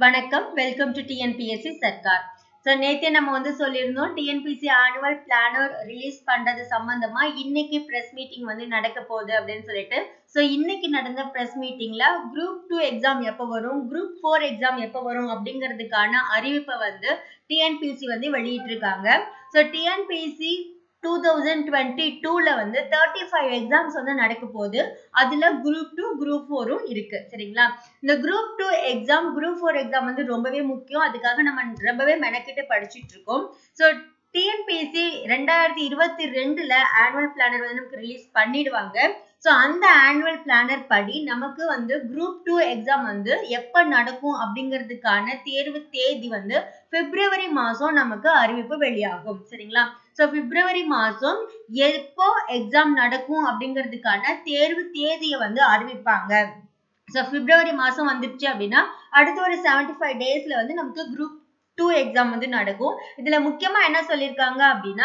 வணக்கம் welcome to TNPSC சர்க்கார் so நேத்தே நம்ம வந்து சொல்லியிருந்தோம் டிஎன்பிசி ஆனுவல் பிளானர் ரிலீஸ் பண்றது சம்பந்தமா இன்னைக்கு ப்ரெஸ் மீட்டிங் வந்து நடக்க போகுது அப்படின்னு சொல்லிட்டு ஸோ இன்னைக்கு நடந்த ப்ரெஸ் மீட்டிங்ல குரூப் டூ எக்ஸாம் எப்போ வரும் குரூப் ஃபோர் எக்ஸாம் எப்போ வரும் அப்படிங்கிறதுக்கான அறிவிப்பை வந்து டிஎன்பிசி வந்து வெளியிட்டிருக்காங்க so TNPSC two thousand twenty டூல வந்து தேர்ட்டி ஃபைவ் எக்ஸாம்ஸ் வந்து நடக்க போகுது அதுல குரூப் டூ குரூப் ஃபோரும் இருக்கு சரிங்களா இந்த group two exam group four exam வந்து ரொம்பவே முக்கியம் அதுக்காக நம்ம ரொம்பவே மெனக்கிட்டு படிச்சுட்டு இருக்கோம் ஸோ டிஎன்பிஎஸ்சி ரெண்டாயிரத்தி இருபத்தி ரெண்டுல ஆனுவல் பிளானர் வந்து நமக்கு ரிலீஸ் பண்ணிடுவாங்க ஸோ அந்த ஆனுவல் பிளானர் படி நமக்கு வந்து குரூப் டூ எக்ஸாம் வந்து எப்போ நடக்கும் அப்படிங்கிறதுக்கான தேர்வு தேதி வந்து பிப்ரவரி மாதம் நமக்கு அறிவிப்பு வெளியாகும் சரிங்களா ஸோ பிப்ரவரி மாதம் எப்போ எக்ஸாம் நடக்கும் அப்படிங்கிறதுக்கான தேர்வு தேதியை வந்து அறிவிப்பாங்க ஸோ பிப்ரவரி மாதம் வந்துருச்சு அப்படின்னா அடுத்த ஒரு செவன்டி ஃபைவ் டேஸில் வந்து நமக்கு குரூப் டூ எக்ஸாம் வந்து நடக்கும் இதில் முக்கியமாக என்ன சொல்லியிருக்காங்க அப்படின்னா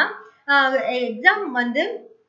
எக்ஸாம் வந்து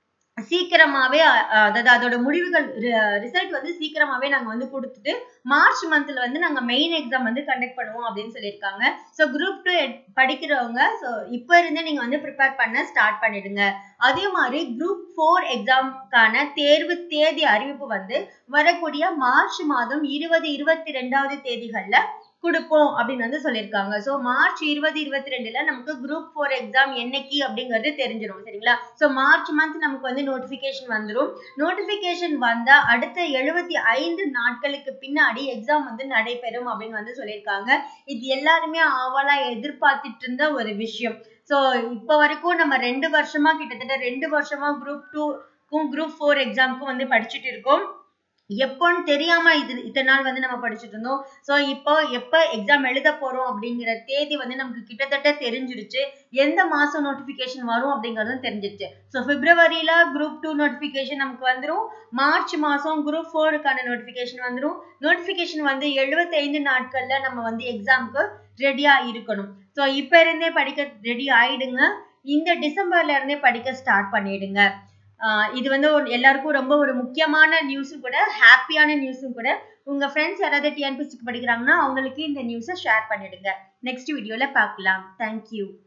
சீக்கிரமாவே அதாவது அதோட முடிவுகள் ரிசல்ட் வந்து சீக்கிரமாவே நாங்க வந்து கொடுத்துட்டு மார்ச் மந்த்ல வந்து நாங்க மெயின் எக்ஸாம் வந்து கண்டக்ட் பண்ணுவோம் அப்படின்னு சொல்லியிருக்காங்க ஸோ குரூப் டூ படிக்கிறவங்க ஸோ இப்போ இருந்தே நீங்க வந்து ப்ரிப்பேர் பண்ண ஸ்டார்ட் பண்ணிடுங்க அதே மாதிரி குரூப் ஃபோர் எக்ஸாம்க்கான தேர்வு தேதி அறிவிப்பு வந்து வரக்கூடிய மார்ச் மாதம் இருபது இருபத்தி ரெண்டாவது தேதிகள்ல கொடுப்போம் அப்படின்னு வந்து சொல்லியிருக்காங்க ஸோ மார்ச் இருபது இருபத்தி ரெண்டுல நமக்கு குரூப் ஃபோர் எக்ஸாம் என்னைக்கு அப்படிங்கிறது தெரிஞ்சிடும் சரிங்களா ஸோ மார்ச் மந்த் நமக்கு வந்து நோட்டிஃபிகேஷன் வந்துடும் நோட்டிஃபிகேஷன் வந்தா அடுத்த எழுபத்தி ஐந்து நாட்களுக்கு பின்னாடி எக்ஸாம் வந்து நடைபெறும் அப்படின்னு வந்து சொல்லியிருக்காங்க இது எல்லாருமே ஆவலா எதிர்பார்த்துட்டு இருந்த ஒரு விஷயம் ஸோ இப்போ வரைக்கும் நம்ம ரெண்டு வருஷமா கிட்டத்தட்ட ரெண்டு வருஷமா குரூப் டூக்கும் குரூப் ஃபோர் எக்ஸாமுக்கும் வந்து படிச்சுட்டு இருக்கோம் எப்போன்னு தெரியாம இது இத்தனை நாள் வந்து நம்ம படிச்சுட்டு இருந்தோம் ஸோ இப்போ எப்போ எக்ஸாம் எழுத போறோம் அப்படிங்கிற தேதி வந்து நமக்கு கிட்டத்தட்ட தெரிஞ்சிருச்சு எந்த மாசம் நோட்டிபிகேஷன் வரும் அப்படிங்கறதும் தெரிஞ்சிருச்சு ஸோ பிப்ரவரியில குரூப் டூ நோட்டிபிகேஷன் நமக்கு வந்துடும் மார்ச் மாசம் குரூப் ஃபோருக்கான நோட்டிபிகேஷன் வந்துடும் நோட்டிபிகேஷன் வந்து எழுபத்தைந்து நாட்கள்ல நம்ம வந்து எக்ஸாமுக்கு ரெடியா இருக்கணும் ஸோ இப்ப இருந்தே படிக்க ரெடி ஆயிடுங்க இந்த டிசம்பர்ல இருந்தே படிக்க ஸ்டார்ட் பண்ணிடுங்க இது வந்து எல்லாருக்கும் ரொம்ப ஒரு முக்கியமான நியூஸும் கூட ஹாப்பியான நியூஸும் கூட உங்க ஃப்ரெண்ட்ஸ் யாராவது டிஎன்பிசிக்கு படிக்கிறாங்கன்னா அவங்களுக்கு இந்த நியூஸை ஷேர் பண்ணிடுங்க நெக்ஸ்ட் வீடியோல பார்க்கலாம் தேங்க்யூ